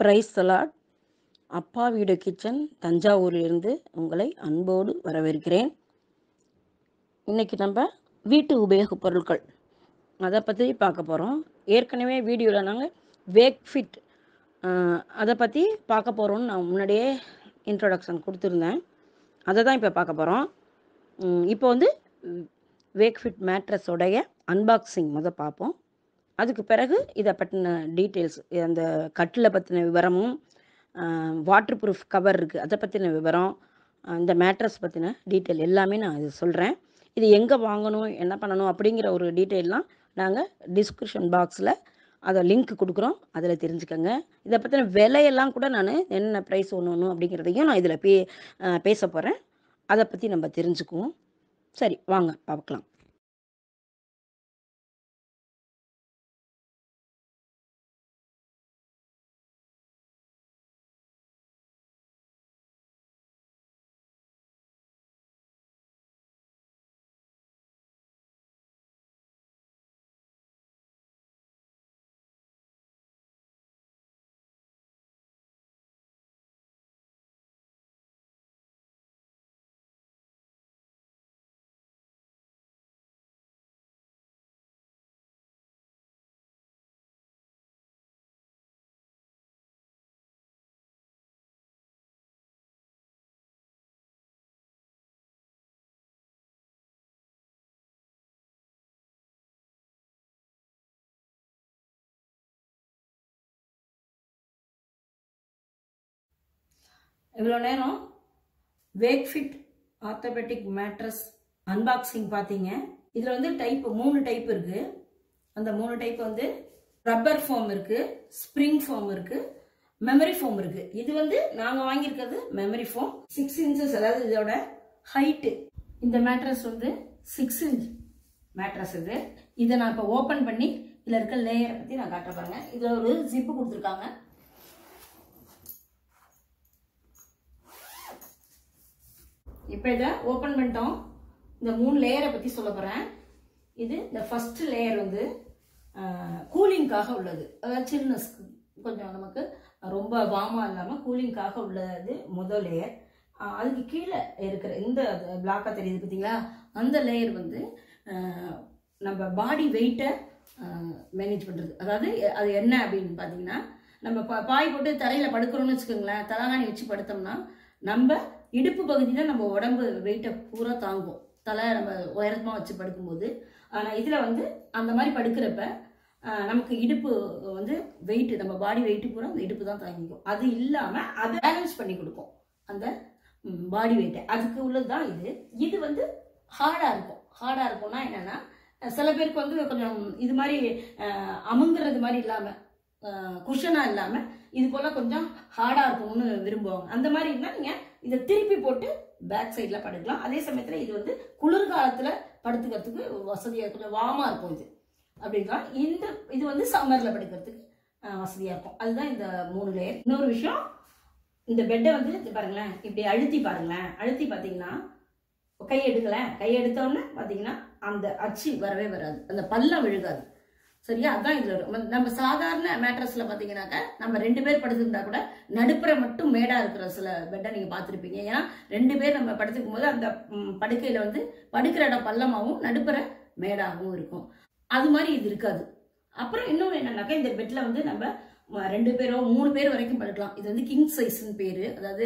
price salad அப்பா வீடு kitchen தஞ்சாவூரிலிருந்து உங்களை அன்போடு வரவேற்கிறேன் இன்றைக்கி நம்ம வீட்டு உபயோகப் பொருட்கள் அதை பற்றி பார்க்க போகிறோம் ஏற்கனவே வீடியோவில் நாங்கள் வேக் ஃபிட் அதை பற்றி பார்க்க போகிறோம்னு நான் முன்னாடியே இன்ட்ரொடக்ஷன் கொடுத்துருந்தேன் அதை தான் இப்போ பார்க்க போகிறோம் இப்போ வந்து வேக் ஃபிட் மேட்ரஸோடைய அன்பாக்சிங் முத பார்ப்போம் அதுக்கு பிறகு இதை பற்றின டீட்டெயில்ஸ் அந்த கட்டில் பற்றின விவரமும் வாட்டர் ப்ரூஃப் கவர் இருக்குது அதை பற்றின விவரம் இந்த மேட்ரஸ் பற்றின டீட்டெயில் எல்லாமே நான் இது சொல்கிறேன் இது எங்கே வாங்கணும் என்ன பண்ணணும் அப்படிங்கிற ஒரு டீட்டெயிலாம் நாங்கள் டிஸ்கிரிப்ஷன் பாக்ஸில் அதை லிங்க் கொடுக்குறோம் அதில் தெரிஞ்சுக்கோங்க இதை பற்றின விலையெல்லாம் கூட நான் என்னென்ன ப்ரைஸ் ஒன்று ஒன்று அப்படிங்கிறதையும் நான் இதில் பே பேச போகிறேன் அதை பற்றி நம்ம தெரிஞ்சுக்குவோம் சரி வாங்க பார்க்கலாம் இவ்வளோ நேரம் Wakefit orthopedic mattress unboxing பார்த்தீங்க இதில் வந்து டைப் மூணு டைப் இருக்குது அந்த மூணு டைப் வந்து ரப்பர் ஃபோம் இருக்குது ஸ்ப்ரிங் ஃபோம் இருக்குது மெமரி ஃபோம் இருக்குது இது வந்து நாங்கள் வாங்கியிருக்கிறது மெமரி ஃபோம் சிக்ஸ் இன்ச்சஸ் அதாவது இதோட ஹைட்டு இந்த மேட்ரஸ் வந்து சிக்ஸ் இன்ச் மேட்ரஸ் இது இதை நான் இப்போ ஓப்பன் பண்ணி இதில் இருக்க லேயரை பற்றி நான் காட்ட பாருங்க இதில் ஒரு ஜிப்பு கொடுத்துருக்காங்க இப்போ இதை ஓப்பன் பண்ணிட்டோம் இந்த மூணு லேயரை பற்றி சொல்ல போகிறேன் இது இந்த ஃபர்ஸ்ட் லேயர் வந்து கூலிங்காக உள்ளது அதாவது சில்னஸ்க்கு கொஞ்சம் நமக்கு ரொம்ப வாமாக இல்லாமல் கூலிங்காக உள்ளது முதல் லேயர் அதுக்கு கீழே இருக்கிற இந்த பிளாக்காக தெரியுது பார்த்தீங்களா அந்த லேயர் வந்து நம்ம பாடி வெயிட்டை மேனேஜ் பண்ணுறது அதாவது அது என்ன அப்படின்னு பார்த்தீங்கன்னா நம்ம பாய் போட்டு தரையில் படுக்கிறோம்னு வச்சுக்கோங்களேன் தலகாணி வச்சு படுத்தோம்னா நம்ம இடுப்பு பகுதி தான் நம்ம உடம்பு வெயிட்டை பூரா தாங்கும் தலை நம்ம உயரமாக வச்சு படுக்கும்போது ஆனால் இதில் வந்து அந்த மாதிரி படுக்கிறப்ப நமக்கு இடுப்பு வந்து வெயிட் நம்ம பாடி வெயிட்டு பூரா அந்த இடுப்பு தான் தாங்கிக்கும் அது இல்லாமல் அதை பேலன்ஸ் பண்ணி கொடுக்கும் அந்த பாடி வெயிட்டை அதுக்கு உள்ளது தான் இது இது வந்து ஹார்டாக இருக்கும் ஹார்டாக இருக்கும்னா என்னென்னா சில பேருக்கு வந்து கொஞ்சம் இது மாதிரி அமுங்கிறது மாதிரி இல்லாமல் குஷனாக இல்லாமல் இது போல் கொஞ்சம் ஹார்டாக இருக்கணும்னு விரும்புவாங்க அந்த மாதிரி இருந்தால் நீங்கள் இதை திருப்பி போட்டு பேக் சைடில் படுக்கலாம் அதே சமயத்தில் இது வந்து குளிர்காலத்தில் படுத்துக்கிறதுக்கு வசதியாக கொஞ்சம் வாமாக இருக்கும் இது அப்படிங்களா இந்த இது வந்து சம்மரில் படுக்கிறதுக்கு வசதியாக இருக்கும் அதுதான் இந்த மூணு லேயர் இன்னொரு விஷயம் இந்த பெட்டை வந்து பாருங்களேன் இப்படி அழுத்தி பாருங்களேன் அழுத்தி பார்த்தீங்கன்னா கை எடுக்கலேன் கை எடுத்தோடனே பார்த்தீங்கன்னா அந்த அச்சு வரவே வராது அந்த பல்லம் விழுகாது சரியா அதான் இதுல வரும் நம்ம சாதாரண மேட்ரஸ்ல பாத்தீங்கன்னாக்க நம்ம ரெண்டு பேர் படுத்திருந்தா கூட நடுப்புற மட்டும் மேடா இருக்கிற சில பெட்டை நீங்க பாத்திருப்பீங்க ஏன்னா ரெண்டு பேர் நம்ம படுத்துக்கும் போது அந்த படுக்கையில வந்து படுக்கிற இடம் பள்ளமாகவும் நடுப்புற மேடாகவும் இருக்கும் அது மாதிரி இது இருக்காது அப்புறம் இன்னொன்று என்னன்னாக்கா இந்த பெட்ல வந்து நம்ம ரெண்டு பேரோ மூணு பேர் வரைக்கும் படுக்கலாம் இது வந்து கிங் சைஸ்ன்னு பேரு அதாவது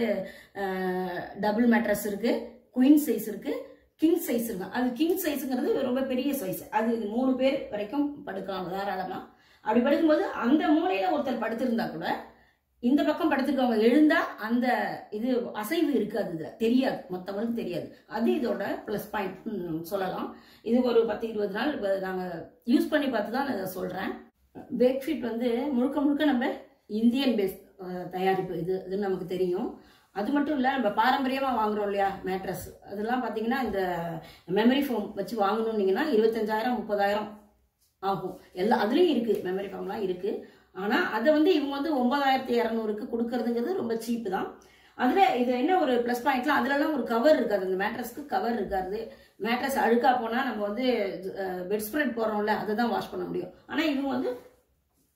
டபுள் மேட்ரஸ் இருக்கு குயின் சைஸ் இருக்கு கிங் சைஸ் இருக்கும் அது கிங் சைஸுங்கிறது ரொம்ப பெரிய சைஸ் அது இது மூணு பேர் வரைக்கும் படுக்கலாம் தாராளமா அப்படி படுக்கும்போது அந்த மூலையில ஒருத்தர் படுத்திருந்தா கூட இந்த பக்கம் படுத்துருக்கவங்க எழுந்தா அந்த இது அசைவு இருக்காது இதுல தெரியாது மற்றவங்களுக்கு தெரியாது அது இதோட ப்ளஸ் பாயிண்ட் சொல்லலாம் இது ஒரு பத்து இருபது நாள் நாங்கள் யூஸ் பண்ணி பார்த்து தான் நான் இதை சொல்கிறேன் பெட்ஷீட் வந்து முழுக்க முழுக்க நம்ம இந்தியன் பேஸ் தயாரிப்பு இது இது நமக்கு தெரியும் அது மட்டும் இல்லை நம்ம பாரம்பரியமாக வாங்குறோம் இல்லையா மேட்ரஸ் அதெல்லாம் பார்த்தீங்கன்னா இந்த மெமரி ஃபோம் வச்சு வாங்கணுன்னீங்கன்னா இருபத்தஞ்சாயிரம் முப்பதாயிரம் ஆகும் எல்லா அதுலேயும் இருக்குது மெமரி ஃபோம்லாம் இருக்குது ஆனால் அதை வந்து இவங்க வந்து ஒன்பதாயிரத்தி இரநூறுக்கு கொடுக்கறதுங்கிறது ரொம்ப சீப்பு தான் அதில் இது என்ன ஒரு ப்ளஸ் பாயிண்ட்லாம் அதுலலாம் ஒரு கவர் இருக்காது அந்த மேட்ரஸ்க்கு கவர் இருக்காது மேட்ரஸ் அழுக்கா போனால் நம்ம வந்து பெட் ஸ்ப்ரெட் போடுறோம்ல அதை தான் வாஷ் பண்ண முடியும் ஆனால் இவங்க வந்து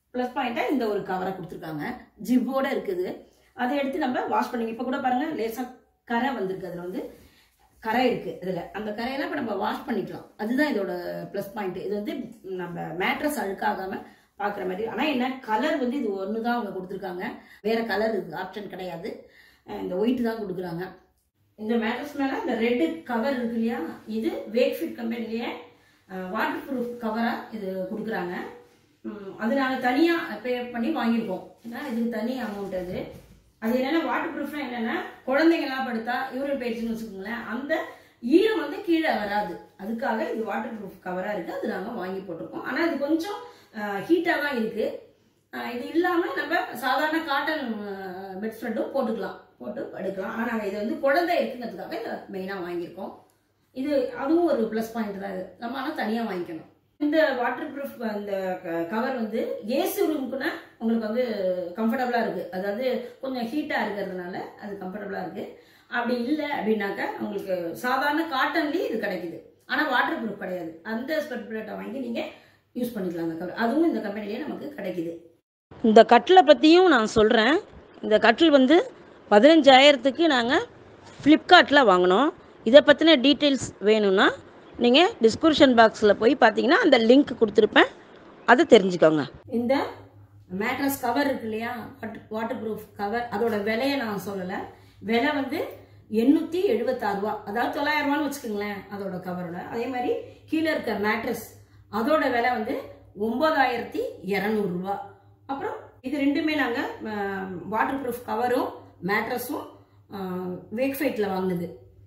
ப்ளஸ் பாயிண்ட்டாக இந்த ஒரு கவரை கொடுத்துருக்காங்க ஜிப்போட இருக்குது அதை எடுத்து நம்ம வாஷ் பண்ணி இப்போ கூட பாருங்க லேசாக கரை வந்திருக்கு அதில் வந்து கரை இருக்கு இதில் அந்த கரையெல்லாம் இப்போ நம்ம வாஷ் பண்ணிக்கலாம் அதுதான் இதோட ப்ளஸ் பாயிண்ட் இது வந்து நம்ம மேட்ரஸ் அழுக்காகாம பார்க்குற மாதிரி ஆனால் என்ன கலர் வந்து இது ஒன்று தான் அவங்க கொடுத்துருக்காங்க வேற கலர் இது ஆப்ஷன் கிடையாது அஹ் இந்த ஒயிட் தான் கொடுக்குறாங்க இந்த மேட்ரஸ் மேலே இந்த ரெட்டு கவர் இருக்கு இல்லையா இது வேக்ஃபிட் கம்பெனிலேயே வாட்டர் ப்ரூஃப் கவராக இது கொடுக்குறாங்க ம், அது நாங்கள் தனியாக பே பண்ணி வாங்கியிருக்கோம் ஏன்னா இதுக்கு தனி அமௌண்ட் அது அது என்னன்னா வாட்டர் ப்ரூஃப்னா என்னன்னா குழந்தைங்கலாம் படுத்தா யூரின் போயிடுச்சுன்னு வச்சுக்கோங்களேன் அந்த ஈரம் வந்து கீழே வராது அதுக்காக இது வாட்டர் ப்ரூஃப் கவராக இருக்குது அது நாங்கள் வாங்கி போட்டிருக்கோம் ஆனால் இது கொஞ்சம் ஹீட்டாக தான் இருக்குது இது இல்லாமல் நம்ம சாதாரண காட்டன் பெட்ஸ்ப்ரெட்டும் போட்டுக்கலாம் போட்டு படுக்கலாம் ஆனால் நாங்கள் இதை வந்து குழந்தை இருக்குங்கிறதுக்காக இதை மெயினாக வாங்கியிருக்கோம் இது அதுவும் ஒரு ப்ளஸ் பாயிண்ட் தான் இது நம்ம ஆனால் தனியாக வாங்கிக்கணும் இந்த வாட்டர் ப்ரூஃப் இந்த கவர் வந்து ஏசி ரூமுக்குன்னா உங்களுக்கு வந்து கம்ஃபர்டபுளாக இருக்குது அதாவது கொஞ்சம் ஹீட்டாக இருக்கிறதுனால அது கம்ஃபர்டபுளாக இருக்குது அப்படி இல்லை அப்படின்னாக்கா உங்களுக்கு சாதாரண காட்டன்லேயே இது கிடைக்குது ஆனால் வாட்டர் ப்ரூஃப் கிடையாது அந்த ஸ்பெட் பிளேட்டை வாங்கி நீங்கள் யூஸ் பண்ணிக்கலாம் அந்த கவர் அதுவும் இந்த கம்பெனிலேயே நமக்கு கிடைக்குது இந்த கட்டிலை பற்றியும் நான் சொல்கிறேன் இந்த கட்டில் வந்து பதினஞ்சாயிரத்துக்கு நாங்கள் ஃப்ளிப்கார்ட்டில் வாங்கினோம் இதை பற்றின டீட்டெயில்ஸ் வேணும்னா நீங்கள் டிஸ்கிரிப்ஷன் பாக்ஸில் போய் பார்த்தீங்கன்னா அந்த லிங்க் கொடுத்துருப்பேன் அதை தெரிஞ்சுக்கோங்க இந்த மேட்ரஸ் கவர் இருக்கு இல்லையா வாட்டர் ப்ரூஃப் கவர் அதோட விலையை நான் சொல்லலை விலை வந்து எண்ணூற்றி எழுபத்தாறு ரூபா அதாவது தொள்ளாயிரம் ரூபான்னு வச்சுக்கோங்களேன் அதோட கவரோட அதே மாதிரி கீழே இருக்க மேட்ரஸ் அதோட விலை வந்து ஒம்பதாயிரத்தி இரநூறுபா அப்புறம் இது ரெண்டுமே நாங்கள் வாட்டர் ப்ரூஃப் கவரும் மேட்ரஸும் வேக்ஃபைட்டில் வாங்கினது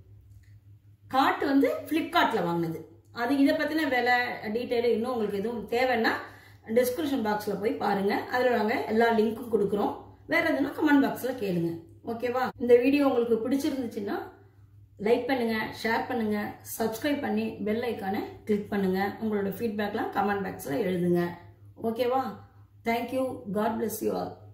காட்டு வந்து ஃப்ளிப்கார்ட்டில் வாங்கினது அது இதை பற்றின விலை டீட்டெயில் இன்னும் உங்களுக்கு எதுவும் தேவைன்னா டிஸ்கிரிப்ஷன் பாக்ஸில் போய் பாருங்கள் அதில் நாங்கள் எல்லா லிங்க்கும் கொடுக்குறோம் வேறு எதுனா கமெண்ட் பாக்ஸில் கேளுங்க ஓகேவா இந்த வீடியோ உங்களுக்கு பிடிச்சிருந்துச்சுன்னா லைக் பண்ணுங்க ஷேர் பண்ணுங்க சப்ஸ்கிரைப் பண்ணி பெல் ஐக்கானை கிளிக் பண்ணுங்க உங்களோட ஃபீட்பேக்லாம் கமெண்ட் பாக்ஸில் எழுதுங்க ஓகேவா thank you God bless you all